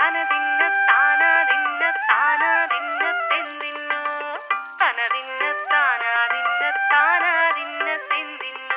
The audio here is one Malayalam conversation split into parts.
തനതിന്ന താനാതിന്ന താനാതിന്ന തെന്തിന്നോ തനതിന്ന താനാതിന്ന താനാതിന്ന തെന്തിന്നോ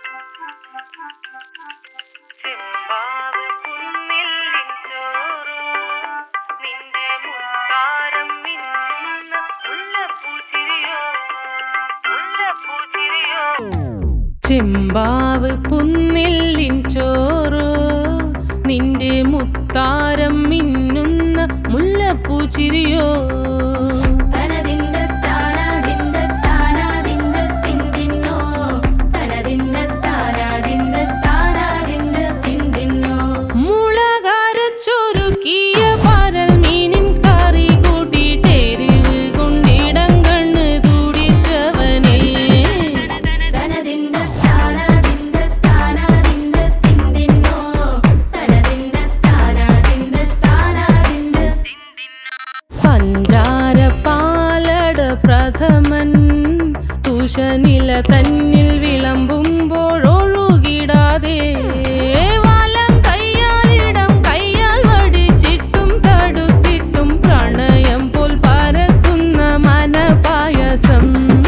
ചെമ്പാവ് കുന്നില്ലിൻ ചോറോ നിന്റെ മുത്താരം മിന്നുന്ന മുല്ലപ്പൂച്ചിരിയോ മുല്ലപ്പൂച്ചിരിയോ ചെമ്പാവ് പുന്നില്ലിൻ ചോറ് നിന്റെ മുത്താരം മിന്നുന്ന മുല്ലപ്പൂച്ചിരിയോ തനതിന്ദ താനാതിന്ദ താനാതിന്ദ തിന്തിന്നോ തനതിന്ദ താനാതിന്ദ താനാതിന്ദ തിന്തിന്നോ മുളകരച്ചൊരുക്കിയ പരൽ മീനിൻ കറി കൂട്ടിട്ടെരിവ് കൊണ്ടിടം കണ്ണ് തുടിച്ചവനേ തനതിന്ദ താനാതിന്ദ താനാതിന്ദ തിന്തിന്നോ തനതിന്ദ താനാതിന്ദ താനാതിന്ദ പഞ്ചാര പാലട പ്രഥമൻ തുഷനില തന്നിൽ വിളമ്പുമ്പോഴൊഴുകിടാതെ വലം കയ്യാലിടം കയ്യാൽ വടിച്ചിട്ടും തടുത്തിട്ടും പ്രണയം പോൽ പരക്കുന്ന മനപായസം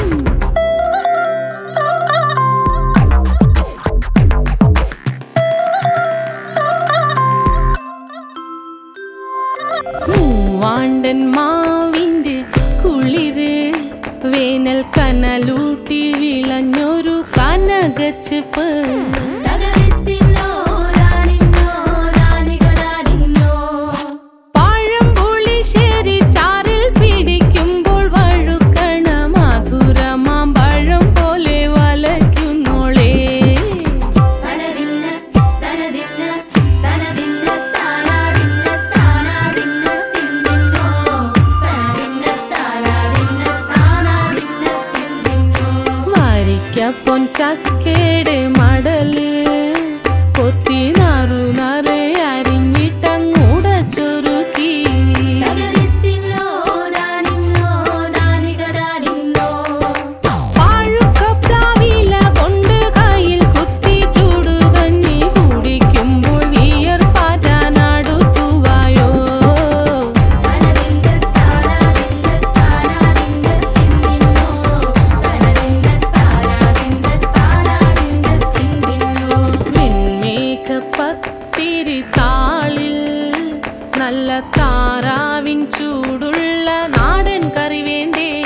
മൂവാണ്ടൻ മാവിൻ്റെ കുളിര് വേനൽ കനലൂട്ടി വിളഞ്ഞൊരു കനകച്ചെപ്പ് തകരത്തിന്നോ രാനിന്നോ രാനികരാനിന്നോ പഴം പുളിശ്ശേരി ചാറിൽ പിടിക്കുമ്പോൾ വഴുക്കണ മധുരമാം പഴം പോലെ വലയ്ക്കുന്നോളേ തനതിന്ന തനതിന്ന തനതിന്ന താനാതിന്ന താനാതിന്ന തിന്തിന്നോ തനതിന്ന താനാതിന്ന താനാതിന്ന തിന്തിന്നോ വരിക്കപ്പൊൻ ചക്കേടെ മടല് കൊത്തി നറു നറെ അരിഞ്ഞിട്ടങ്ങൂടച്ചൊരുക്കി തകരത്തിന്നോ രാനിന്നോ രാനികരാനിന്നോ പാഴുക്കപ്ലാവില കൊണ്ട് കയ്യിൽ കുത്തി ചൂടുകഞ്ഞി കുടിക്കുമ്പോൾ വിയർപ്പാറ്റാനടുത്തുവായോ തനതിന്ന താനാതിന്ന താനാതിന്ന തിന്തിന്നോ തനതിന്ന താനാതിന്ന താനാതിന്ന തിന്തിന്നോ വെൺമേഘപ്പത്തിരി താളിൽ നല്ല താറാവിൻ ചൂടുള്ള നാടൻ കറി വേണ്ടേ